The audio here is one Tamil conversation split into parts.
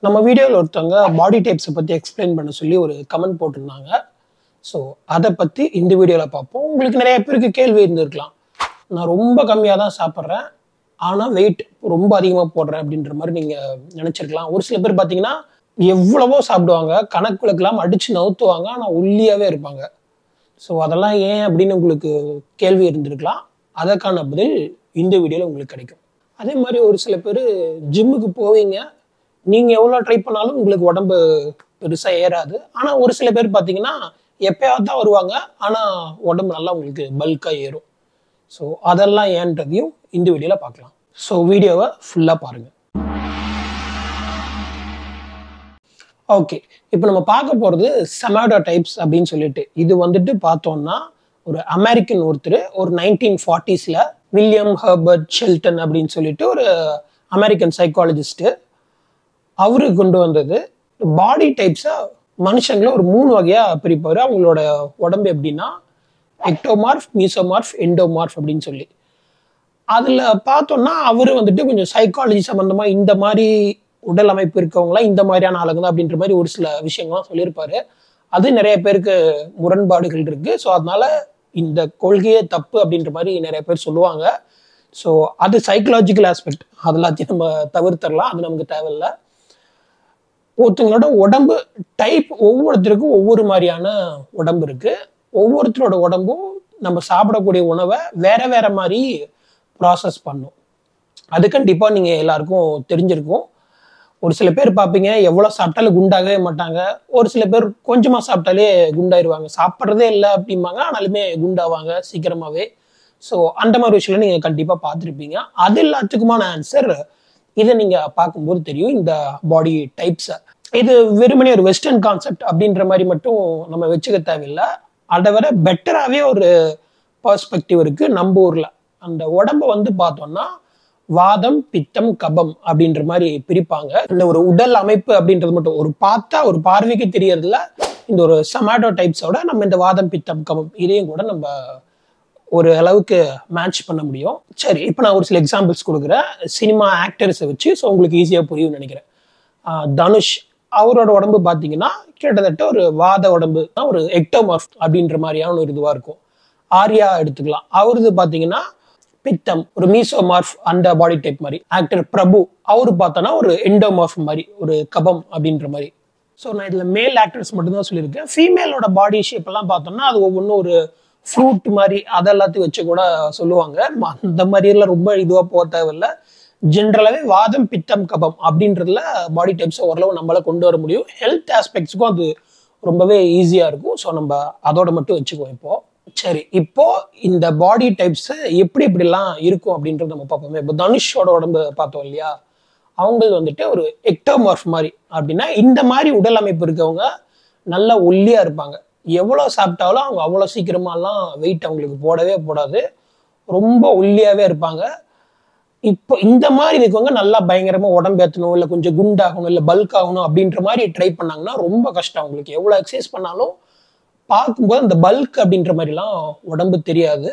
நம்ம வீடியோவில் ஒருத்தவங்க பாடி டைப்ஸை பற்றி எக்ஸ்பிளைன் பண்ண சொல்லி ஒரு கமெண்ட் போட்டிருந்தாங்க ஸோ அதை பற்றி இந்த வீடியோவில் பார்ப்போம் உங்களுக்கு நிறைய பேருக்கு கேள்வி இருந்திருக்கலாம் நான் ரொம்ப கம்மியாக தான் சாப்பிட்றேன் ஆனால் வெயிட் ரொம்ப அதிகமாக போடுறேன் அப்படின்ற மாதிரி நீங்கள் நினச்சிருக்கலாம் ஒரு சில பேர் பார்த்தீங்கன்னா எவ்வளவோ சாப்பிடுவாங்க கணக்கு விளக்கெல்லாம் அடித்து நவுத்துவாங்க ஆனால் ஒல்லியாகவே இருப்பாங்க ஸோ அதெல்லாம் ஏன் அப்படின்னு உங்களுக்கு கேள்வி இருந்திருக்கலாம் அதற்கான பதில் இந்த வீடியோவில் உங்களுக்கு கிடைக்கும் அதே மாதிரி ஒரு சில பேர் ஜிம்முக்கு போவீங்க நீங்கள் எவ்வளோ ட்ரை பண்ணாலும் உங்களுக்கு உடம்பு பெருசாக ஏறாது ஆனால் ஒரு சில பேர் பார்த்தீங்கன்னா எப்பயாவது தான் வருவாங்க ஆனால் உடம்பு நல்லா உங்களுக்கு பல்காக ஏறும் ஸோ அதெல்லாம் ஏன்றதையும் இந்த வீடியோவில் பார்க்கலாம் ஸோ வீடியோவை ஃபுல்லாக பாருங்கள் ஓகே இப்போ நம்ம பார்க்க போகிறது செமாடோ டைப்ஸ் அப்படின்னு சொல்லிட்டு இது வந்துட்டு பார்த்தோம்னா ஒரு அமெரிக்கன் ஒருத்தர் ஒரு நைன்டீன் ஃபார்ட்டிஸில் வில்லியம் ஹர்பர்ட் ஷெல்டன் அப்படின்னு சொல்லிட்டு ஒரு அமெரிக்கன் சைக்காலஜிஸ்ட்டு அவரு கொண்டு வந்தது பாடி டைப்ஸை மனுஷங்களை ஒரு மூணு வகையாக பிரிப்பார் அவங்களோட உடம்பு எப்படின்னா எக்டோமார்ஃப் மீசோமார்ஃப் எண்டோமார்ஃப் அப்படின்னு சொல்லி அதில் பார்த்தோம்னா அவர் வந்துட்டு கொஞ்சம் சைக்காலஜி சம்மந்தமாக இந்த மாதிரி உடல் அமைப்பு இருக்கவங்களாம் இந்த மாதிரியான ஆளுங்க தான் அப்படின்ற மாதிரி ஒரு சில விஷயங்கள்லாம் சொல்லியிருப்பாரு அது நிறைய பேருக்கு முரண்பாடுகள் இருக்கு ஸோ அதனால இந்த கொள்கையே தப்பு அப்படின்ற மாதிரி நிறைய பேர் சொல்லுவாங்க ஸோ அது சைக்கலாஜிக்கல் ஆஸ்பெக்ட் அதெல்லாத்தையும் நம்ம தவிர்த்தரலாம் அது நமக்கு தேவையில்லை ஒருத்தங்களோட உடம்பு டைப் ஒவ்வொருத்தருக்கும் ஒவ்வொரு மாதிரியான உடம்பு இருக்கு ஒவ்வொருத்தரோட உடம்பும் நம்ம சாப்பிடக்கூடிய உணவை வேற வேற மாதிரி ப்ராசஸ் பண்ணும் அது கண்டிப்பாக நீங்கள் எல்லாருக்கும் தெரிஞ்சிருக்கும் ஒரு சில பேர் பார்ப்பீங்க எவ்வளோ சாப்பிட்டாலும் குண்டாகவே மாட்டாங்க ஒரு சில பேர் கொஞ்சமாக சாப்பிட்டாலே குண்டாயிருவாங்க சாப்பிட்றதே இல்லை அப்படிம்பாங்க ஆனாலுமே குண்டாவாங்க சீக்கிரமாகவே ஸோ அந்த மாதிரி விஷயம் நீங்கள் கண்டிப்பாக பார்த்துருப்பீங்க அது எல்லாத்துக்குமான ஆன்சர் இதை நீங்கள் பார்க்கும்போது தெரியும் இந்த பாடி டைப்ஸை இது வெறுமனே ஒரு வெஸ்டர்ன் கான்செப்ட் அப்படின்ற மாதிரி மட்டும் நம்ம வச்சுக்க தேவையில்லை அதை விட பெட்டராகவே ஒரு பர்ஸ்பெக்டிவ் இருக்குது நம்ம ஊரில் அந்த உடம்பை வந்து பார்த்தோம்னா வாதம் பித்தம் கபம் அப்படின்ற மாதிரி பிரிப்பாங்க இந்த ஒரு உடல் அமைப்பு அப்படின்றது மட்டும் ஒரு பார்த்தா ஒரு பார்வைக்கு தெரியறதுல இந்த ஒரு சமாட்டோ டைப்ஸோட நம்ம இந்த வாதம் பித்தம் கபம் இதையும் கூட நம்ம ஒரு அளவுக்கு மேட்ச் பண்ண முடியும் சரி இப்போ நான் ஒரு சில எக்ஸாம்பிள்ஸ் கொடுக்குறேன் சினிமா ஆக்டர்ஸை வச்சு ஸோ உங்களுக்கு ஈஸியாக புரியும்னு நினைக்கிறேன் தனுஷ் அவரோட உடம்பு பார்த்தீங்கன்னா கிட்டத்தட்ட ஒரு வாத உடம்பு தான் ஒரு எக்டோமார்ஃப் அப்படின்ற மாதிரியான ஒரு இதுவாக இருக்கும் ஆர்யா எடுத்துக்கலாம் அவரது பார்த்தீங்கன்னா பித்தம் ஒரு மீசோமார்ஃப் அந்த பாடி டைப் மாதிரி ஆக்டர் பிரபு அவரு பார்த்தோன்னா ஒரு எண்டோமார்ஃப் மாதிரி ஒரு கபம் அப்படின்ற மாதிரி ஸோ நான் இதில் மேல் ஆக்டர்ஸ் மட்டும்தான் சொல்லியிருக்கேன் ஃபீமேலோட பாடி ஷேப் எல்லாம் பார்த்தோம்னா அது ஒவ்வொன்றும் ஒரு ஃப்ரூட் மாதிரி அதெல்லாத்தையும் வச்சு கூட சொல்லுவாங்க அந்த மாதிரியெல்லாம் ரொம்ப இதுவாக போக தேவையில்லை ஜென்ரலாகவே வாதம் பித்தம் கபம் அப்படின்றதுல பாடி டைப்ஸை ஓரளவு நம்மளால கொண்டு வர முடியும் ஹெல்த் ஆஸ்பெக்ட்ஸுக்கும் அது ரொம்பவே ஈஸியாக இருக்கும் ஸோ நம்ம அதோட மட்டும் வச்சுக்குவோம் இப்போ சரி இப்போ இந்த பாடி டைப்ஸ் எப்படி இப்படிலாம் இருக்கும் அப்படின்றத நம்ம பார்ப்போமே இப்போ தனுஷோட உடம்பு பார்த்தோம் இல்லையா அவங்க வந்துட்டு ஒரு எக்டோமார்ஃப் மாதிரி அப்படின்னா இந்த மாதிரி உடல் அமைப்பு இருக்கவங்க நல்லா ஒல்லியா இருப்பாங்க எவ்வளோ சாப்பிட்டாலும் அவங்க அவ்வளோ சீக்கிரமாலாம் வெயிட் அவங்களுக்கு போடவே போடாது ரொம்ப ஒல்லியாவே இருப்பாங்க இப்போ இந்த மாதிரி இருக்கவங்க நல்லா பயங்கரமா உடம்பு ஏற்றணும் இல்லை கொஞ்சம் குண்டாகணும் இல்லை பல்க் ஆகணும் அப்படின்ற மாதிரி ட்ரை பண்ணாங்கன்னா ரொம்ப கஷ்டம் அவங்களுக்கு எவ்வளோ எக்ஸசைஸ் பண்ணாலும் பார்க்கும்போது அந்த பல்க் அப்படின்ற மாதிரிலாம் உடம்பு தெரியாது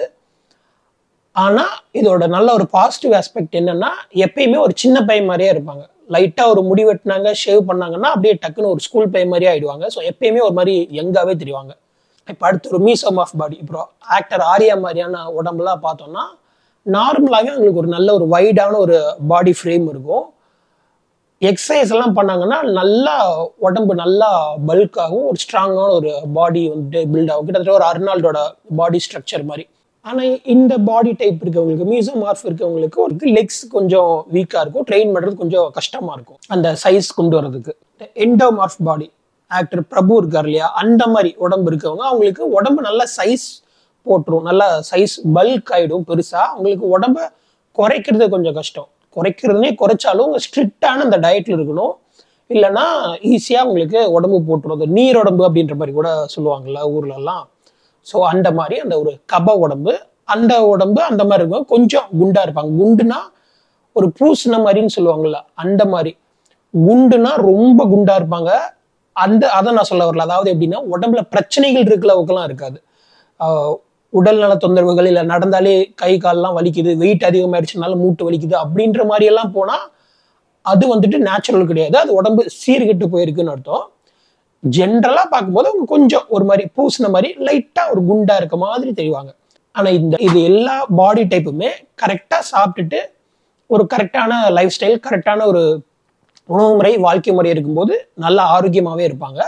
ஆனால் இதோட நல்ல ஒரு பாசிட்டிவ் ஆஸ்பெக்ட் என்னன்னா எப்பயுமே ஒரு சின்ன பையன் மாதிரியே இருப்பாங்க லைட்டாக ஒரு முடி வெட்டினாங்க ஷேவ் பண்ணாங்கன்னா அப்படியே டக்குன்னு ஒரு ஸ்கூல் பையன் மாதிரியே ஆயிடுவாங்க ஸோ எப்பயுமே ஒரு மாதிரி யங்காகவே தெரிவாங்க இப்போ அடுத்து ஒரு மீசம் ஆஃப் பாடி இப்போ ஆக்டர் ஆரியா மாதிரியான உடம்புலாம் பார்த்தோம்னா நார்மலாகவே அவங்களுக்கு ஒரு நல்ல ஒரு வைடான ஒரு பாடி ஃப்ரேம் இருக்கும் எக்ஸசைஸ் எல்லாம் பண்ணாங்கன்னா நல்லா உடம்பு நல்லா பல்க் ஆகும் ஒரு ஸ்ட்ராங்கான ஒரு பாடி வந்துட்டு பில்ட் ஆகும் கிட்டத்தட்ட ஒரு அர்னால்டோட பாடி ஸ்ட்ரக்சர் மாதிரி ஆனால் இந்த பாடி டைப் இருக்கவங்களுக்கு மியூசியம் மார்ஃப் இருக்கவங்களுக்கு ஒரு லெக்ஸ் கொஞ்சம் வீக்காக இருக்கும் ட்ரெயின் பண்ணுறது கொஞ்சம் கஷ்டமாக இருக்கும் அந்த சைஸ் கொண்டு வரதுக்கு எண்டோமார்ஃப் பாடி ஆக்டர் பிரபு இருக்கார் இல்லையா அந்த மாதிரி உடம்பு இருக்கவங்க அவங்களுக்கு உடம்பு நல்ல சைஸ் போட்டுரும் நல்லா சைஸ் பல்க் ஆகிடும் பெருசாக அவங்களுக்கு உடம்ப குறைக்கிறது கொஞ்சம் கஷ்டம் குறைக்கிறதுனே குறைச்சாலும் ஸ்ட்ரிக்டான அந்த டயட்ல இருக்கணும் இல்லைன்னா ஈஸியாக உங்களுக்கு உடம்பு போட்டுரும் அந்த நீர் உடம்பு அப்படின்ற மாதிரி கூட சொல்லுவாங்கல்ல ஊர்லலாம் ஸோ அந்த மாதிரி அந்த ஒரு கப உடம்பு அந்த உடம்பு அந்த மாதிரி இருக்கும் கொஞ்சம் குண்டா இருப்பாங்க குண்டுனா ஒரு பூசின மாதிரின்னு சொல்லுவாங்கல்ல அந்த மாதிரி குண்டுனா ரொம்ப குண்டா இருப்பாங்க அந்த அதை நான் சொல்ல வரல அதாவது எப்படின்னா உடம்புல பிரச்சனைகள் இருக்கிற அளவுக்குலாம் இருக்காது உடல் நல தொந்தரவுகள் இல்லை நடந்தாலே கை கால்லாம் வலிக்குது வெயிட் அதிகமாயிடுச்சுனால மூட்டு வலிக்குது அப்படின்ற மாதிரி எல்லாம் போனால் அது வந்துட்டு நேச்சுரல் கிடையாது அது உடம்பு சீர்கெட்டு போயிருக்குன்னு அர்த்தம் ஜென்ரலா பார்க்கும்போது அவங்க கொஞ்சம் ஒரு மாதிரி பூசின மாதிரி லைட்டா ஒரு குண்டா இருக்க மாதிரி தெரிவாங்க ஆனா இந்த இது எல்லா பாடி டைப்புமே கரெக்டா சாப்பிட்டுட்டு ஒரு கரெக்டான லைஃப் ஸ்டைல் கரெக்டான ஒரு உணவு முறை வாழ்க்கை முறை இருக்கும்போது நல்ல ஆரோக்கியமாவே இருப்பாங்க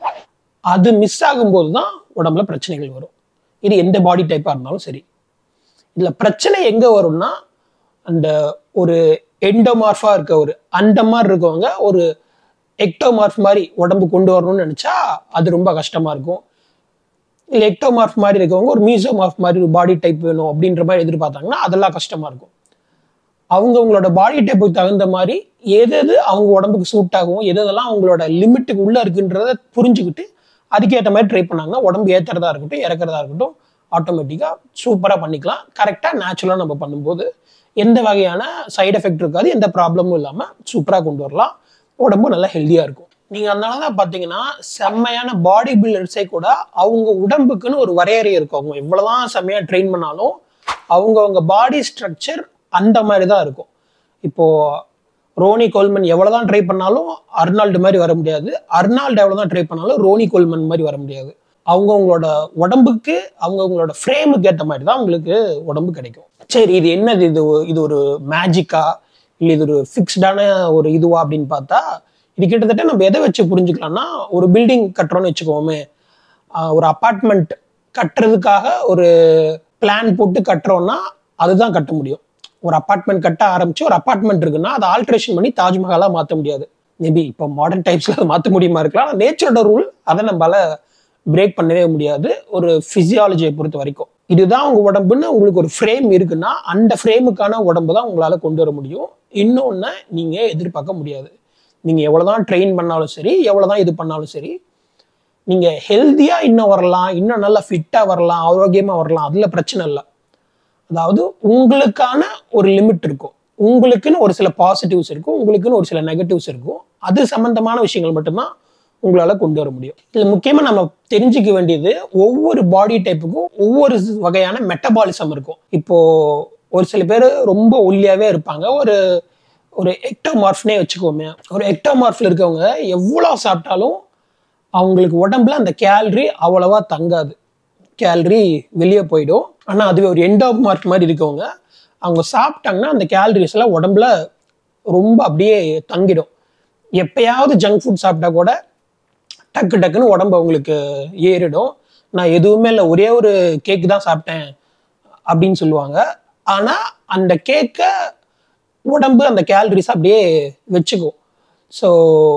அது மிஸ் ஆகும்போது தான் உடம்புல பிரச்சனைகள் வரும் இது எந்த பாடி டைப்பா இருந்தாலும் சரி இதுல பிரச்சனை எங்க வரும்னா அந்த ஒரு எண்டோமார்ஃபா இருக்க ஒரு அந்த மாதிரி இருக்கவங்க ஒரு எக்டோமார்ஃப் மாதிரி உடம்பு கொண்டு வரணும்னு நினைச்சா அது ரொம்ப கஷ்டமா இருக்கும் இல்லை எக்டோமார்ஃப் மாதிரி இருக்கவங்க ஒரு மீசோமார்ஃப் மாதிரி ஒரு பாடி டைப் வேணும் அப்படின்ற மாதிரி எதிர்பார்த்தாங்கன்னா அதெல்லாம் கஷ்டமா இருக்கும் அவங்கவுங்களோட பாடி டைப்புக்கு தகுந்த மாதிரி எது எது அவங்க உடம்புக்கு சூட் ஆகும் எது எதெல்லாம் அவங்களோட லிமிட்டுக்கு உள்ள இருக்குன்றத புரிஞ்சுக்கிட்டு அதுக்கேற்ற மாதிரி ட்ரை பண்ணாங்கன்னா உடம்பு ஏத்துறதா இருக்கட்டும் இறக்குறதா இருக்கட்டும் ஆட்டோமேட்டிக்காக சூப்பராக பண்ணிக்கலாம் கரெக்டாக நேச்சுரலாக நம்ம பண்ணும்போது எந்த வகையான சைடு எஃபெக்ட் இருக்காது எந்த ப்ராப்ளமும் இல்லாமல் சூப்பராக கொண்டு வரலாம் உடம்பும் நல்லா ஹெல்த்தியாக இருக்கும் நீங்கள் அதனால தான் பார்த்தீங்கன்னா செம்மையான பாடி பில்டர்ஸே கூட அவங்க உடம்புக்குன்னு ஒரு வரையறை இருக்கும் அவங்க எவ்வளோதான் செம்மையாக ட்ரெயின் பண்ணாலும் அவங்கவுங்க பாடி ஸ்ட்ரக்சர் அந்த மாதிரி தான் இருக்கும் இப்போ ரோனி கோல்மன் எவ்வளவுதான் ட்ரை பண்ணாலும் அர்னால்டு மாதிரி வர முடியாது அர்னால்டு எவ்வளவுதான் ட்ரை பண்ணாலும் ரோனி கோல்மன் மாதிரி வர முடியாது அவங்கவுங்களோட உடம்புக்கு அவங்கவுங்களோட ஃப்ரேமுக்கு ஏற்ற மாதிரி தான் அவங்களுக்கு உடம்பு கிடைக்கும் சரி இது என்னது இது இது ஒரு மேஜிக்கா இல்லை இது ஒரு ஃபிக்ஸ்டான ஒரு இதுவா அப்படின்னு பார்த்தா இது கிட்டத்தட்ட நம்ம எதை வச்சு புரிஞ்சுக்கலாம்னா ஒரு பில்டிங் கட்டுறோம்னு வச்சுக்கோமே ஆஹ் ஒரு அப்பார்ட்மெண்ட் கட்டுறதுக்காக ஒரு பிளான் போட்டு கட்டுறோம்னா அதுதான் கட்ட முடியும் ஒரு அப்பார்ட்மெண்ட் கட்ட ஆரம்பிச்சு ஒரு அப்பார்ட்மெண்ட் இருக்குன்னா அதை ஆல்ட்ரேஷன் பண்ணி தாஜ்மஹாலா மாற்ற முடியாது மேபி இப்போ மாடர்ன் டைப்ஸ்ல அதை மாற்ற முடியுமா இருக்கலாம் ஆனால் நேச்சரோட ரூல் அதை நம்மளால பிரேக் பண்ணவே முடியாது ஒரு பிசியாலஜியை பொறுத்த வரைக்கும் இதுதான் உங்க உடம்புன்னு உங்களுக்கு ஒரு ஃப்ரேம் இருக்குன்னா அந்த ஃப்ரேமுக்கான உடம்பு தான் உங்களால கொண்டு வர முடியும் இன்னொன்னு நீங்க எதிர்பார்க்க முடியாது நீங்க எவ்வளவுதான் ட்ரெயின் பண்ணாலும் சரி எவ்வளவுதான் இது பண்ணாலும் சரி நீங்க ஹெல்த்தியா இன்னும் வரலாம் இன்னும் நல்லா ஃபிட்டா வரலாம் ஆரோக்கியமா வரலாம் அதுல பிரச்சனை இல்லை அதாவது உங்களுக்கான ஒரு லிமிட் இருக்கும் உங்களுக்குன்னு ஒரு சில பாசிட்டிவ்ஸ் இருக்கும் உங்களுக்குன்னு ஒரு சில நெகட்டிவ்ஸ் இருக்கும் அது சம்பந்தமான விஷயங்கள் மட்டும்தான் உங்களால கொண்டு வர முடியும் இதுல முக்கியமா நம்ம தெரிஞ்சுக்க வேண்டியது ஒவ்வொரு பாடி டைப்புக்கும் ஒவ்வொரு வகையான மெட்டபாலிசம் இருக்கும் இப்போ ஒரு சில பேர் ரொம்ப ஒல்லியாவே இருப்பாங்க ஒரு ஒரு எக்டோமார்ஃப்னே வச்சுக்கோமே ஒரு எக்டோமார்ஃப்ல இருக்கவங்க எவ்வளவு சாப்பிட்டாலும் அவங்களுக்கு உடம்புல அந்த கேலரி அவ்வளவா தங்காது கேலரி வெளியே போயிடும் ஆனா அதுவே ஒரு எண்டோமார்க் மாதிரி இருக்கவங்க அவங்க சாப்பிட்டாங்கன்னா அந்த கேலரிஸ் எல்லாம் உடம்புல ரொம்ப அப்படியே தங்கிடும் எப்பயாவது ஜங்க் ஃபுட் சாப்பிட்டா கூட டக்கு டக்குன்னு உடம்பு அவங்களுக்கு ஏறிடும் நான் எதுவுமே இல்லை ஒரே ஒரு கேக் தான் சாப்பிட்டேன் அப்படின்னு சொல்லுவாங்க ஆனா அந்த கேக்கை உடம்பு அந்த கேலரிஸ் அப்படியே வச்சுக்கும் ஸோ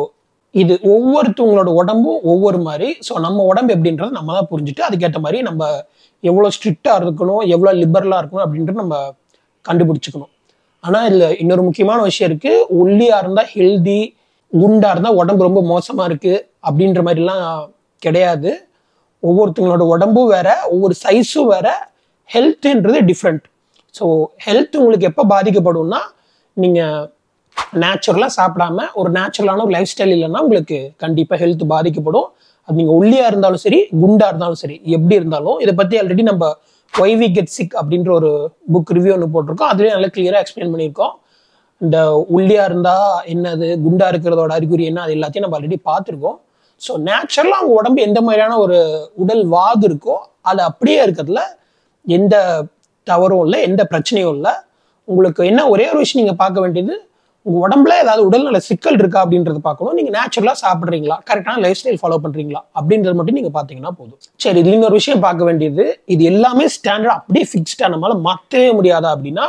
இது ஒவ்வொருத்தவங்களோட உடம்பும் ஒவ்வொரு மாதிரி ஸோ நம்ம உடம்பு எப்படின்றத நம்ம தான் புரிஞ்சுட்டு அதுக்கேற்ற மாதிரி நம்ம எவ்வளோ ஸ்ட்ரிக்டாக இருக்கணும் எவ்வளோ லிபரலாக இருக்கணும் அப்படின்றது நம்ம கண்டுபிடிச்சிக்கணும் ஆனால் இதில் இன்னொரு முக்கியமான விஷயம் இருக்கு ஒல்லியாக இருந்தால் ஹெல்தி குண்டா இருந்தால் உடம்பு ரொம்ப மோசமாக இருக்கு அப்படின்ற மாதிரிலாம் கிடையாது ஒவ்வொருத்தவங்களோட உடம்பும் வேற ஒவ்வொரு சைஸும் வேற ஹெல்த்ன்றது டிஃப்ரெண்ட் ஸோ ஹெல்த் உங்களுக்கு எப்போ பாதிக்கப்படும்னா நீங்கள் நேச்சுரலாக சாப்பிடாம ஒரு நேச்சுரலான ஒரு லைஃப் ஸ்டைல் இல்லைன்னா உங்களுக்கு கண்டிப்பாக ஹெல்த் பாதிக்கப்படும் அது நீங்கள் ஒல்லியாக இருந்தாலும் சரி குண்டா இருந்தாலும் சரி எப்படி இருந்தாலும் இதை பற்றி ஆல்ரெடி நம்ம ஒய் வி கெட் சிக் அப்படின்ற ஒரு புக் ரிவ்யூ ஒன்று போட்டிருக்கோம் அதுலேயே நல்லா கிளியராக எக்ஸ்பிளைன் பண்ணியிருக்கோம் இந்த ஒல்லியா இருந்தா என்னது குண்டா இருக்கிறதோட அறிகுறி என்ன அது எல்லாத்தையும் நம்ம ஆல்ரெடி பார்த்துருக்கோம் ஸோ நேச்சுரலாக அவங்க உடம்பு எந்த மாதிரியான ஒரு உடல் வாகு இருக்கோ அது அப்படியே இருக்கிறதுல எந்த தவறும் இல்லை எந்த பிரச்சனையும் இல்லை உங்களுக்கு என்ன ஒரே ஒரு விஷயம் நீங்கள் பார்க்க வேண்டியது உங்கள் உடம்புல ஏதாவது உடல்நல சிக்கல் இருக்கா அப்படின்றத பார்க்கணும் நீங்கள் நேச்சுரலாக சாப்பிட்றீங்களா கரெக்டான லைஃப் ஸ்டைல் ஃபாலோ பண்ணுறீங்களா அப்படின்றது மட்டும் நீங்கள் பார்த்தீங்கன்னா போதும் சரி இதுல இன்னொரு விஷயம் பார்க்க வேண்டியது இது எல்லாமே ஸ்டாண்டர்ட் அப்படியே ஃபிக்ஸ்டாக நம்மளால மாற்றவே முடியாதா அப்படின்னா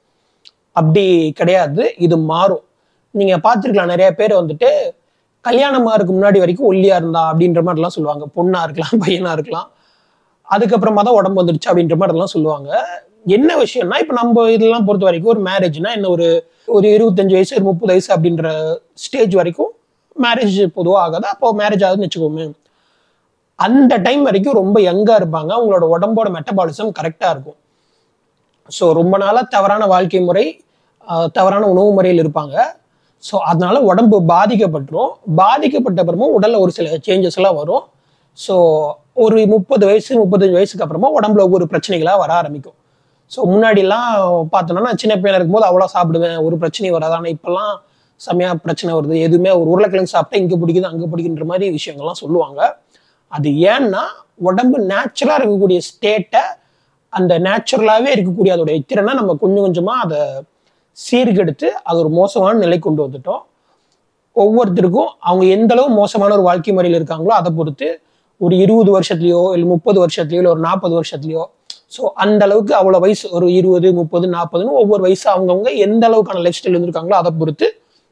அப்படி கிடையாது இது மாறும் நீங்கள் பார்த்துருக்கலாம் நிறைய பேர் வந்துட்டு கல்யாணமாருக்கு முன்னாடி வரைக்கும் ஒல்லியா இருந்தா அப்படின்ற மாதிரிலாம் சொல்லுவாங்க பொண்ணா இருக்கலாம் பையனா இருக்கலாம் அதுக்கப்புறமா தான் உடம்பு வந்துடுச்சு அப்படின்ற மாதிரிலாம் சொல்லுவாங்க என்ன விஷயம்னா இப்போ நம்ம இதெல்லாம் பொறுத்த வரைக்கும் ஒரு மேரேஜ்னா என்ன ஒரு ஒரு இருபத்தஞ்சு வயசு ஒரு முப்பது வயசு அப்படின்ற ஸ்டேஜ் வரைக்கும் மேரேஜ் பொதுவாக ஆகாது அப்போ மேரேஜ் ஆகுதுன்னு வச்சுக்கோமே அந்த டைம் வரைக்கும் ரொம்ப யங்கா இருப்பாங்க அவங்களோட உடம்போட மெட்டபாலிசம் கரெக்டா இருக்கும் ஸோ ரொம்ப நாளாக தவறான வாழ்க்கை முறை ஆஹ் தவறான உணவு முறையில் இருப்பாங்க ஸோ அதனால உடம்பு பாதிக்கப்பட்டுரும் பாதிக்கப்பட்ட அப்புறமும் உடல்ல ஒரு சில சேஞ்சஸ் எல்லாம் வரும் ஸோ ஒரு முப்பது வயசு முப்பத்தஞ்சு வயசுக்கு அப்புறமா உடம்புல ஒவ்வொரு பிரச்சனைகளாக வர ஆரம்பிக்கும் ஸோ முன்னாடிலாம் பார்த்தோன்னா நான் சின்ன பையனா இருக்கும்போது அவ்வளோ சாப்பிடுவேன் ஒரு பிரச்சனையும் வராது ஆனால் இப்போல்லாம் செமையா பிரச்சனை வருது எதுவுமே ஒரு உருளைக்கிழங்கு சாப்பிட்டா இங்கே பிடிக்குது அங்கே பிடிக்குன்ற மாதிரி விஷயங்கள்லாம் சொல்லுவாங்க அது ஏன்னா உடம்பு நேச்சுரலாக இருக்கக்கூடிய ஸ்டேட்டை அந்த நேச்சுரலாகவே இருக்கக்கூடிய அதோடைய திறனை நம்ம கொஞ்சம் கொஞ்சமாக அதை சீர்கெடுத்து அது ஒரு மோசமான நிலை கொண்டு வந்துட்டோம் ஒவ்வொருத்தருக்கும் அவங்க எந்த அளவு மோசமான ஒரு வாழ்க்கை முறையில் இருக்காங்களோ அதை பொறுத்து ஒரு இருபது வருஷத்துலயோ இல்லை முப்பது வருஷத்துலயோ இல்லை ஒரு நாற்பது வருஷத்துலயோ ஸோ அந்த அளவுக்கு அவ்வளோ வயசு ஒரு இருபது முப்பது நாற்பதுன்னு ஒவ்வொரு வயசு அவங்கவுங்க எந்த அளவுக்கான லைஃப் ஸ்டைல் இருந்திருக்காங்களோ அதை பொறுத்து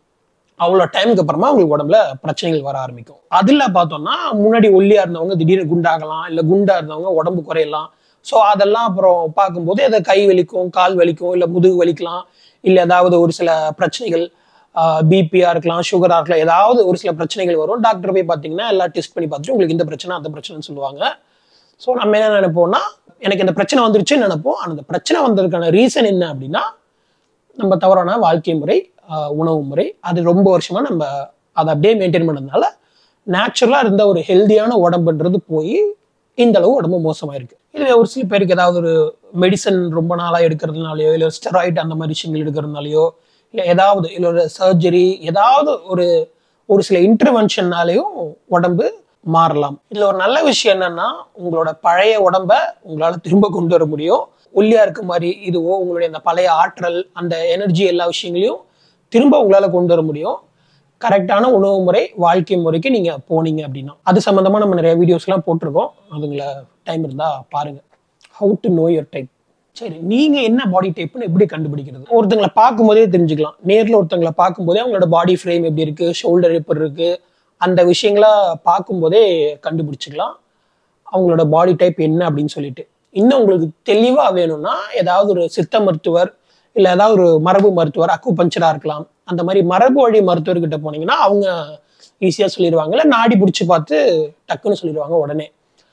அவ்வளோ டைமுக்கு அப்புறமா அவங்களுக்கு உடம்புல பிரச்சனைகள் வர ஆரம்பிக்கும் அதில் பார்த்தோம்னா முன்னாடி ஒல்லியா இருந்தவங்க திடீர்னு குண்டாகலாம் இல்லை குண்டா இருந்தவங்க உடம்பு குறையலாம் ஸோ அதெல்லாம் அப்புறம் பார்க்கும்போது அதை கை வலிக்கும் கால் வலிக்கும் இல்லை முதுகு வலிக்கலாம் இல்லை ஏதாவது ஒரு சில பிரச்சனைகள் பிபியா இருக்கலாம் சுகரா இருக்கலாம் ஏதாவது ஒரு சில பிரச்சனைகள் வரும் டாக்டர் போய் பார்த்தீங்கன்னா எல்லாம் டெஸ்ட் பண்ணி பார்த்துட்டு உங்களுக்கு இந்த பிரச்சனை அந்த பிரச்சனைன்னு சொல்லுவாங்க ஸோ நம்ம என்ன நினைப்போம்னா எனக்கு இந்த பிரச்சனை வந்துருச்சுன்னு நினைப்போம் ஆனால் அந்த பிரச்சனை வந்ததுக்கான ரீசன் என்ன அப்படின்னா நம்ம தவறான வாழ்க்கை முறை ஆஹ் உணவு முறை அது ரொம்ப வருஷமா நம்ம அதை அப்படியே மெயின்டைன் பண்ணதுனால நேச்சுரலா இருந்த ஒரு ஹெல்தியான உடம்புன்றது போய் இந்த அளவு உடம்பு மோசமாயிருக்கு இதுவே ஒரு சில பேருக்கு ஏதாவது ஒரு மெடிசன் ரொம்ப நாளா எடுக்கிறதுனாலயோ இல்லை ஸ்டெராய்டு அந்த மாதிரி விஷயங்கள் எடுக்கிறதுனாலயோ இல்லை ஏதாவது இல்லை ஒரு சர்ஜரி ஏதாவது ஒரு ஒரு சில இன்டர்வென்ஷன்னாலையும் உடம்பு மாறலாம் இதுல ஒரு நல்ல விஷயம் என்னன்னா உங்களோட பழைய உடம்ப உங்களால திரும்ப கொண்டு வர முடியும் ஒல்லியா இருக்க மாதிரி இதுவோ உங்களுடைய அந்த பழைய ஆற்றல் அந்த எனர்ஜி எல்லா விஷயங்களையும் திரும்ப உங்களால கொண்டு வர முடியும் கரெக்டான உணவு முறை வாழ்க்கை முறைக்கு நீங்க போனீங்க அப்படின்னா அது சம்பந்தமா நம்ம நிறைய வீடியோஸ்லாம் போட்டிருக்கோம் அதுங்களை டைம் இருந்தா பாருங்க how to know your type சரி நீங்க என்ன பாடி டைப்னு எப்படி கண்டுபிடிக்கிறது ஒருத்தங்களை பார்க்கும்போதே தெரிஞ்சுக்கலாம் நேர்ல ஒருத்தங்களை பார்க்கும்போதே அவங்களோட பாடி ஃப்ரேம் எப்படி இருக்கு ஷோல்டர் எப்படி இருக்கு அந்த விஷயங்கள பார்க்கும்போதே கண்டுபிடிச்சிக்கலாம் அவங்களோட பாடி டைப் என்ன அப்படின்னு சொல்லிட்டு இன்னும் உங்களுக்கு தெளிவா வேணும்னா ஏதாவது ஒரு சித்த மருத்துவர் இல்லை ஏதாவது ஒரு மரபு மருத்துவர் அக்கு பஞ்சரா இருக்கலாம் அந்த மாதிரி மரபு வழி மருத்துவர்கிட்ட போனீங்கன்னா அவங்க ஈஸியாக சொல்லிடுவாங்க இல்லை நாடி பிடிச்சி பார்த்து டக்குன்னு சொல்லிடுவாங்க உடனே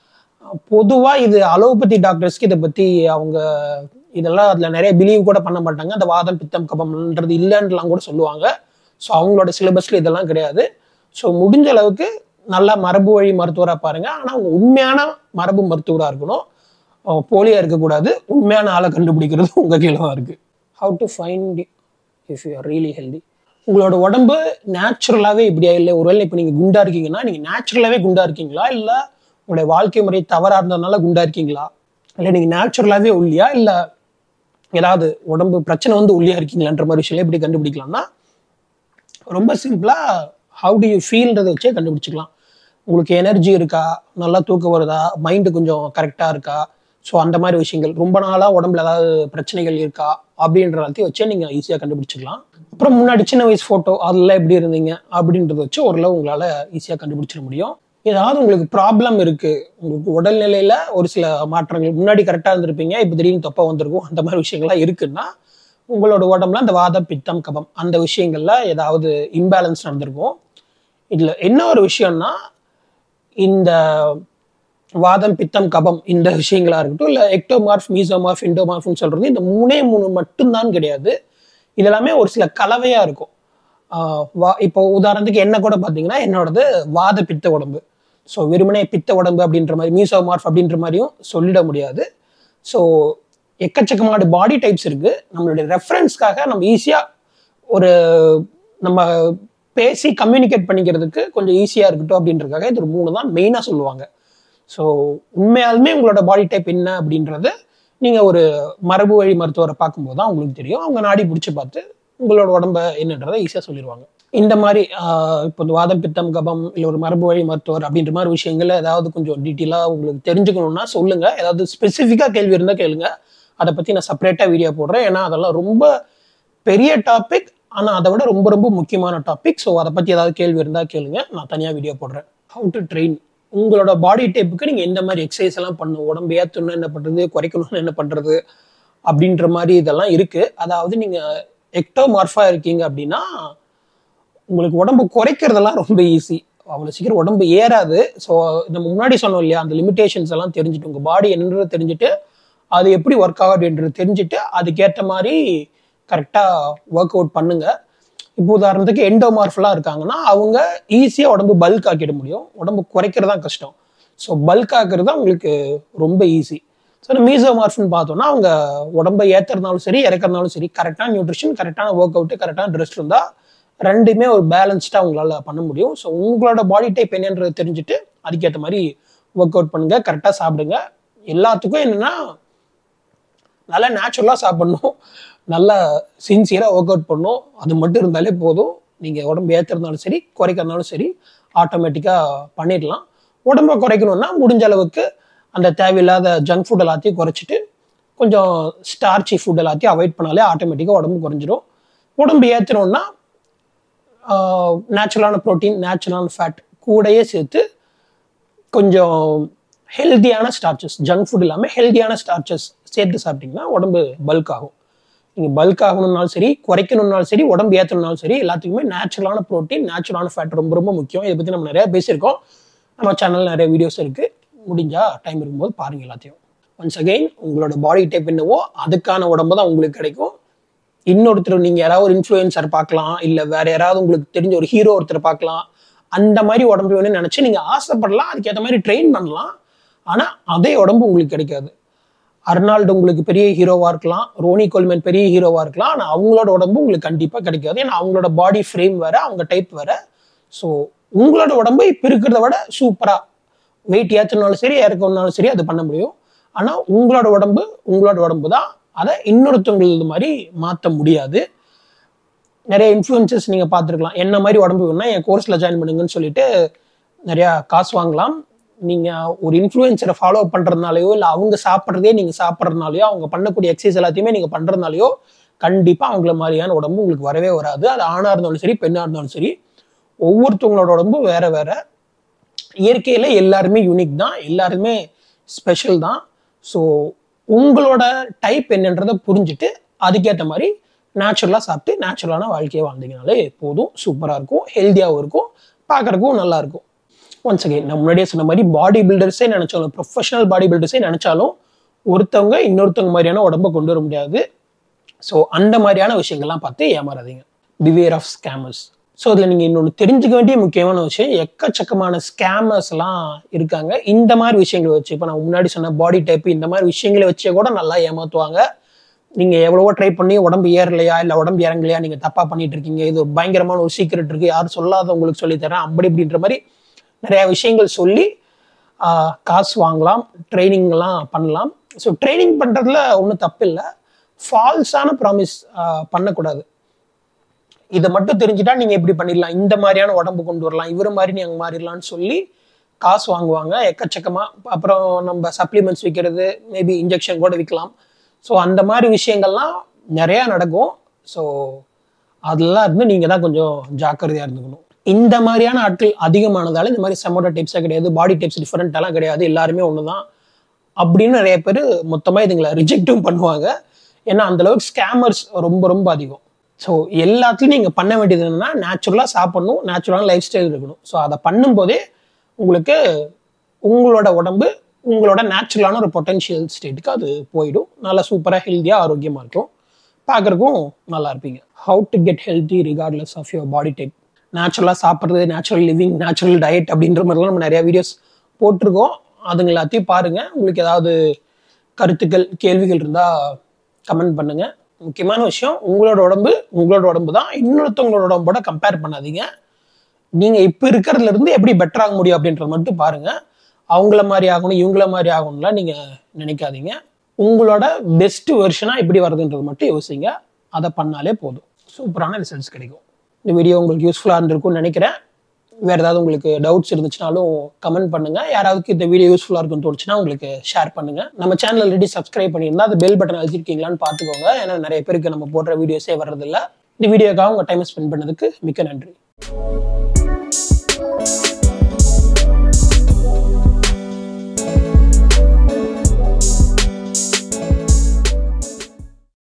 பொதுவா இது அலோபதி டாக்டர்ஸ்க்கு இதை பத்தி அவங்க இதெல்லாம் அதுல நிறைய பிலீவ் கூட பண்ண மாட்டாங்க அந்த வாதம் பித்தம் கபம்ன்றது இல்லைன்றலாம் கூட சொல்லுவாங்க ஸோ அவங்களோட சிலபஸ்ல இதெல்லாம் கிடையாது ஸோ முடிஞ்ச அளவுக்கு நல்லா மரபு வழி மருத்துவரா பாருங்க ஆனா அவங்க உண்மையான மரபு மருத்துவரா இருக்கணும் அஹ் போலியா இருக்கக்கூடாது உண்மையான ஆளை கண்டுபிடிக்கிறது உங்க கீழே தான் இருக்கு how to find if you are really healthy உங்களோட உடம்பு நேச்சுரலாகவே இப்படியா இல்லை ஒருவேளை இப்போ நீங்கள் குண்டா இருக்கீங்கன்னா நீங்கள் நேச்சுரலாகவே குண்டா இருக்கீங்களா இல்லை உங்களுடைய வாழ்க்கை முறை தவறாக இருந்ததுனால குண்டா இருக்கீங்களா இல்லை நீங்கள் நேச்சுரலாகவே ஒல்லியா இல்லை ஏதாவது உடம்பு பிரச்சனை வந்து ஒல்லியா இருக்கீங்களான்ற மாதிரி விஷயம் எப்படி கண்டுபிடிக்கலாம்னா ரொம்ப சிம்பிளாக ஹவு டு யூ ஃபீல்ன்றதை வச்சே கண்டுபிடிச்சிக்கலாம் உங்களுக்கு எனர்ஜி இருக்கா நல்லா தூக்கம் வருதா மைண்டு கொஞ்சம் கரெக்டாக இருக்கா ஸோ அந்த மாதிரி விஷயங்கள் ரொம்ப நாளாக உடம்புல ஏதாவது பிரச்சனைகள் இருக்கா அப்படின்ற எல்லாத்தையும் வச்சே நீங்கள் ஈஸியாக கண்டுபிடிச்சிக்கலாம் அப்புறம் முன்னாடி சின்ன வயசு ஃபோட்டோ அதெல்லாம் எப்படி இருந்தீங்க அப்படின்றத வச்சு ஓரளவு உங்களால் ஈஸியாக கண்டுபிடிச்சிட முடியும் ஏதாவது உங்களுக்கு ப்ராப்ளம் இருக்கு உங்களுக்கு உடல்நிலையில ஒரு சில மாற்றங்கள் முன்னாடி கரெக்டாக இருந்திருப்பீங்க இப்போ திடீர்னு தொப்பை வந்திருக்கும் அந்த மாதிரி விஷயங்கள்லாம் இருக்குன்னா உங்களோட உடம்புல அந்த வாதம் பித்தம் கபம் அந்த விஷயங்கள்ல ஏதாவது இம்பேலன்ஸ் நடந்திருக்கும் இதுல என்ன ஒரு விஷயம்னா இந்த வாதம் பித்தம் கபம் இந்த விஷயங்களா இருக்கட்டும் இல்ல எக்டோமார்ஃப் மீசோமார்ஃப் இண்டோமார்ஃப்னு சொல்றது இந்த மூணே மூணு மட்டும்தான் கிடையாது இது எல்லாமே ஒரு சில கலவையா இருக்கும் ஆஹ் வா இப்போ உதாரணத்துக்கு என்ன கூட பார்த்தீங்கன்னா என்னோடது வாத பித்த உடம்பு ஸோ வெறுமனே பித்த உடம்பு அப்படின்ற மாதிரி மீசோமார்ஃப் அப்படின்ற மாதிரியும் சொல்லிட முடியாது ஸோ எக்கச்சக்கமான பாடி டைப்ஸ் இருக்கு நம்மளுடைய ரெஃபரன்ஸ்க்காக நம்ம ஈஸியாக ஒரு நம்ம பேசி கம்யூனிகேட் பண்ணிக்கிறதுக்கு கொஞ்சம் ஈஸியாக இருக்கட்டும் அப்படின்றதுக்காக இது ஒரு மூணு தான் மெயினாக சொல்லுவாங்க ஸோ உண்மையாலுமே உங்களோட பாடி டைப் என்ன அப்படின்றது நீங்கள் ஒரு மரபு வழி மருத்துவரை பார்க்கும்போது தான் உங்களுக்கு தெரியும் அவங்க நாடி பிடிச்சி பார்த்து உங்களோட உடம்ப என்னன்றதை ஈஸியாக சொல்லிடுவாங்க இந்த மாதிரி ஆஹ் இப்போ இந்த வாதம் பித்தம் கபம் இல்லை ஒரு மரபு வழி மருத்துவர் அப்படின்ற மாதிரி விஷயங்கள்ல ஏதாவது கொஞ்சம் டீட்டெயிலாக உங்களுக்கு தெரிஞ்சுக்கணும்னா சொல்லுங்க ஏதாவது ஸ்பெசிஃபிக்காக கேள்வி இருந்தால் கேளுங்க அதை பற்றி நான் செப்பரேட்டாக வீடியோ போடுறேன் ஏன்னா அதெல்லாம் ரொம்ப பெரிய டாபிக் ஆனால் அதை விட ரொம்ப ரொம்ப முக்கியமான டாபிக் ஸோ அதை பற்றி ஏதாவது கேள்வி இருந்தால் கேளுங்க நான் தனியாக வீடியோ போடுறேன் ஹவு டு ட்ரெயின் உங்களோட பாடி டைப்புக்கு நீங்கள் எந்த மாதிரி எக்ஸசைஸ் எல்லாம் பண்ணணும் உடம்பு ஏற்றணும்னு என்ன பண்ணுறது குறைக்கணும்னு என்ன பண்ணுறது அப்படின்ற மாதிரி இதெல்லாம் இருக்குது அதாவது நீங்கள் எக்டோமார்ஃபா இருக்கீங்க அப்படின்னா உங்களுக்கு உடம்பு குறைக்கிறதெல்லாம் ரொம்ப ஈஸி அவ்வளோ சீக்கிரம் உடம்பு ஏறாது ஸோ நம்ம முன்னாடி சொன்னோம் இல்லையா அந்த லிமிடேஷன்ஸ் எல்லாம் தெரிஞ்சுட்டு உங்கள் பாடி என்னன்றதை தெரிஞ்சுட்டு அது எப்படி ஒர்க் ஆகும் அப்படின்றது தெரிஞ்சுட்டு அதுக்கேற்ற மாதிரி கரெக்டாக ஒர்க் அவுட் பண்ணுங்க இப்போ உதாரணத்துக்கு எண்டோமார்ஃபெல்லாம் இருக்காங்கன்னா அவங்க ஈஸியாக உடம்பு பல்க் ஆக்கிட முடியும் உடம்பு குறைக்கிறது தான் கஷ்டம் ஸோ பல்க் ஆக்குறது தான் உங்களுக்கு ரொம்ப ஈஸி ஸோ மீசோமார்ஃப்னு பார்த்தோம்னா அவங்க உடம்பை ஏற்றுறதுனாலும் சரி இறக்குறதுனாலும் சரி கரெக்டான நியூட்ரிஷன் கரெக்டான ஒர்க் அவுட்டு கரெக்டான ரெஸ்ட் இருந்தால் ரெண்டுமே ஒரு பேலன்ஸ்டாக உங்களால் பண்ண முடியும் ஸோ உங்களோட பாடி டைப் என்னன்றது தெரிஞ்சுட்டு அதுக்கேற்ற மாதிரி ஒர்க் அவுட் பண்ணுங்க கரெக்டாக சாப்பிடுங்க எல்லாத்துக்கும் என்னன்னா நல்லா நேச்சுரலாக சாப்பிடணும் நல்லா சின்சியராக ஒர்க் அவுட் பண்ணணும் அது மட்டும் இருந்தாலே போதும் நீங்கள் உடம்பு ஏற்றுறதுனாலும் சரி குறைக்கிறதுனாலும் சரி ஆட்டோமேட்டிக்காக பண்ணிடலாம் உடம்பை குறைக்கணும்னா முடிஞ்ச அளவுக்கு அந்த தேவையில்லாத ஜங்க் ஃபுட் எல்லாத்தையும் குறைச்சிட்டு கொஞ்சம் ஸ்டார்ச்சி ஃபுட் எல்லாத்தையும் அவாய்ட் பண்ணாலே ஆட்டோமேட்டிக்காக உடம்பு குறைஞ்சிரும் உடம்பு ஏற்றணும்னா நேச்சுரலான ப்ரோட்டீன் நேச்சுரலான ஃபேட் கூடயே சேர்த்து கொஞ்சம் ஹெல்த்தியான ஸ்டார்ச்சஸ் ஜங்க் ஃபுட் இல்லாமல் ஹெல்த்தியான ஸ்டார்ச்சஸ் சேர்த்து சாப்பிட்டிங்கன்னா உடம்பு பல்க் ஆகும் நீங்கள் பல்க் ஆகணும்னாலும் சரி குறைக்கணும்னாலும் சரி உடம்பு ஏற்றணும்னாலும் சரி எல்லாத்துக்குமே நேச்சுரலான ப்ரோட்டீன் நேச்சுரலான ஃபேட் ரொம்ப ரொம்ப முக்கியம் இதை பற்றி நம்ம நிறைய பேசியிருக்கோம் நம்ம சேனலில் நிறைய வீடியோஸ் இருக்குது முடிஞ்சால் டைம் இருக்கும்போது பாருங்கள் எல்லாத்தையும் ஒன்ஸ் அகெயின் உங்களோட பாடி டைப் என்னவோ அதுக்கான உடம்பு தான் உங்களுக்கு கிடைக்கும் இன்னொருத்தர் நீங்கள் யாராவது ஒரு இன்ஃப்ளூயன்சர் பார்க்கலாம் இல்லை வேற யாராவது உங்களுக்கு தெரிஞ்ச ஒரு ஹீரோ ஒருத்தர் பார்க்கலாம் அந்த மாதிரி உடம்பு வேணும்னு நினச்சி நீங்கள் ஆசைப்படலாம் அதுக்கேற்ற மாதிரி ட்ரெயின் பண்ணலாம் ஆனால் அதே உடம்பு உங்களுக்கு கிடைக்காது அர்னால்டு உங்களுக்கு பெரிய ஹீரோவாக இருக்கலாம் ரோனி கோல்மேன் பெரிய ஹீரோவாக இருக்கலாம் ஆனால் அவங்களோட உடம்பு உங்களுக்கு கண்டிப்பாக கிடைக்காது ஏன்னா அவங்களோட பாடி ஃப்ரேம் வேற அவங்க டைப் வேற ஸோ உங்களோட உடம்பு இப்போ இருக்கிறத விட சூப்பராக வெயிட் ஏற்றனாலும் சரி இறக்கணும்னாலும் சரி அது பண்ண முடியும் ஆனால் உங்களோட உடம்பு உங்களோட உடம்பு தான் அதை இன்னொருத்தவங்களது மாதிரி மாற்ற முடியாது நிறைய இன்ஃப்ளூயன்சஸ் நீங்கள் பார்த்துருக்கலாம் என்ன மாதிரி உடம்பு வேணும்னா என் கோர்ஸில் ஜாயின் பண்ணுங்கன்னு சொல்லிட்டு நிறையா காசு வாங்கலாம் நீங்கள் ஒரு இன்ஃப்ளூயன்சரை ஃபாலோ பண்ணுறதுனாலையோ இல்லை அவங்க சாப்பிட்றதே நீங்கள் சாப்பிட்றதுனாலையோ அவங்க பண்ணக்கூடிய எக்ஸசைஸ் எல்லாத்தையுமே நீங்கள் பண்ணுறதுனாலையோ கண்டிப்பாக அவங்கள மாதிரியான உடம்பு உங்களுக்கு வரவே வராது அது ஆணாக இருந்தாலும் சரி பெண்ணாக இருந்தாலும் சரி ஒவ்வொருத்தவங்களோட உடம்பு வேற வேற இயற்கையில் எல்லாருமே யூனிக் தான் எல்லாருமே ஸ்பெஷல் தான் ஸோ உங்களோட டைப் என்னன்றதை புரிஞ்சுட்டு அதுக்கேற்ற மாதிரி நேச்சுரலாக சாப்பிட்டு நேச்சுரலான வாழ்க்கையை வாழ்ந்தீங்கனாலே போதும் சூப்பராக இருக்கும் ஹெல்த்தியாகவும் இருக்கும் பார்க்குறக்கும் நல்லா இருக்கும் ஒன்ஸ் அகைன் நான் முன்னாடியே சொன்ன மாதிரி பாடி பில்டர்ஸே நினச்சாலும் ப்ரொஃபஷனல் பாடி பில்டர்ஸே நினச்சாலும் ஒருத்தவங்க இன்னொருத்தவங்க மாதிரியான உடம்பை கொண்டு வர முடியாது ஸோ அந்த மாதிரியான விஷயங்கள்லாம் பார்த்து ஏமாறாதீங்க பிவேர் ஆஃப் ஸ்கேமர்ஸ் ஸோ அதில் நீங்கள் இன்னொன்று தெரிஞ்சுக்க வேண்டிய முக்கியமான விஷயம் எக்கச்சக்கமான ஸ்கேமர்ஸ்லாம் இருக்காங்க இந்த மாதிரி விஷயங்களை வச்சு இப்போ நான் முன்னாடி சொன்ன பாடி டைப் இந்த மாதிரி விஷயங்களை வச்சே கூட நல்லா ஏமாற்றுவாங்க நீங்கள் எவ்வளவோ ட்ரை பண்ணி உடம்பு ஏறலையா இல்லை உடம்பு இறங்கலையா நீங்கள் தப்பாக பண்ணிட்டு இருக்கீங்க இது ஒரு பயங்கரமான ஒரு சீக்ரெட் இருக்குது யாரும் சொல்லாத உங்களுக்கு சொல்லித்தரேன் அப்படி இப்படின்ற மாதிரி நிறையா விஷயங்கள் சொல்லி ஆஹ், காசு வாங்கலாம் ட்ரைனிங்லாம் பண்ணலாம் ஸோ ட்ரைனிங் பண்ணுறதுல ஒன்றும் தப்பு இல்லை ஃபால்ஸான ப்ராமிஸ் பண்ணக்கூடாது இதை மட்டும் தெரிஞ்சுட்டா நீங்க இப்படி பண்ணிடலாம் இந்த மாதிரியான உடம்பு கொண்டு வரலாம் இவர் மாதிரி நீங்க மாறிடலாம்னு சொல்லி காசு வாங்குவாங்க எக்கச்சக்கமா அப்புறம் நம்ம சப்ளிமெண்ட்ஸ் விற்கிறது மேபி இன்ஜெக்ஷன் கூட விற்கலாம் ஸோ அந்த மாதிரி விஷயங்கள்லாம் நிறைய நடக்கும் ஸோ அதெல்லாம் இருந்து நீங்க தான் கொஞ்சம் ஜாக்கிரதையா இருந்துக்கணும் இந்த மாதிரியான ஆட்கள் அதிகமானதால இந்த மாதிரி செமோட்டோ டைப்ஸாக கிடையாது பாடி டைப்ஸ் டிஃப்ரெண்ட்டாலாம் கிடையாது எல்லாருமே ஒன்று தான் அப்படின்னு நிறைய பேர் மொத்தமாக இதுங்களை ரிஜெக்டும் பண்ணுவாங்க ஏன்னா அந்த அளவுக்கு ஸ்கேமர்ஸ் ரொம்ப ரொம்ப அதிகம் ஸோ எல்லாத்துலையும் நீங்கள் பண்ண வேண்டியது என்னன்னா நேச்சுரலாக சாப்பிடணும் நேச்சுரலான லைஃப் ஸ்டைல் இருக்கணும் ஸோ அதை பண்ணும்போதே உங்களுக்கு உங்களோட உடம்பு உங்களோட நேச்சுரலான ஒரு பொட்டன்ஷியல் ஸ்டேட்டுக்கு அது போயிடும் நல்லா சூப்பராக ஹெல்த்தியாக ஆரோக்கியமாக இருக்கும் பார்க்குறக்கும் நல்லா இருப்பீங்க how to get healthy regardless of your body type நேச்சுரலாக சாப்பிட்றது நேச்சுரல் லிவிங் நேச்சுரல் டயட் அப்படின்ற மாதிரிலாம் நம்ம நிறைய வீடியோஸ் போட்டிருக்கோம் அதுங்க எல்லாத்தையும் பாருங்கள் உங்களுக்கு ஏதாவது கருத்துக்கள் கேள்விகள் இருந்தால் கமெண்ட் பண்ணுங்க முக்கியமான விஷயம் உங்களோட உடம்பு உங்களோட உடம்பு தான் இன்னொருத்தவங்களோட உடம்போட கம்பேர் பண்ணாதீங்க நீங்க இப்ப இருக்கிறதுல இருந்து எப்படி பெட்டர் ஆக முடியும் அப்படின்றத மட்டும் பாருங்க அவங்கள மாதிரி ஆகணும் இவங்கள மாதிரி ஆகணும்லாம் நீங்க நினைக்காதீங்க உங்களோட பெஸ்ட் வெர்ஷனா எப்படி வருதுன்றது மட்டும் யோசிங்க அதை பண்ணாலே போதும் சூப்பரான ரிசல்ட்ஸ் கிடைக்கும் இந்த வீடியோ உங்களுக்கு யூஸ்ஃபுல்லாக இருந்திருக்கும்னு நினைக்கிறேன் வேற ஏதாவது உங்களுக்கு டவுட்ஸ் இருந்துச்சுனாலும் கமெண்ட் பண்ணுங்க யாராவது இந்த வீடியோ யூஸ்ஃபுல்லாக இருக்கும்னு தோணுச்சுன்னா உங்களுக்கு ஷேர் பண்ணுங்க நம்ம சேனல் ஆல்ரெடி சப்ஸ்கிரைப் பண்ணியிருந்தா அது பெல் பட்டன் அழுத்திருக்கீங்களான்னு பார்த்துக்கோங்க ஏன்னா நிறைய பேருக்கு நம்ம போடுற வீடியோஸே வர்றதில்ல இந்த வீடியோக்காக உங்க டைம் ஸ்பெண்ட் பண்ணதுக்கு மிக்க நன்றி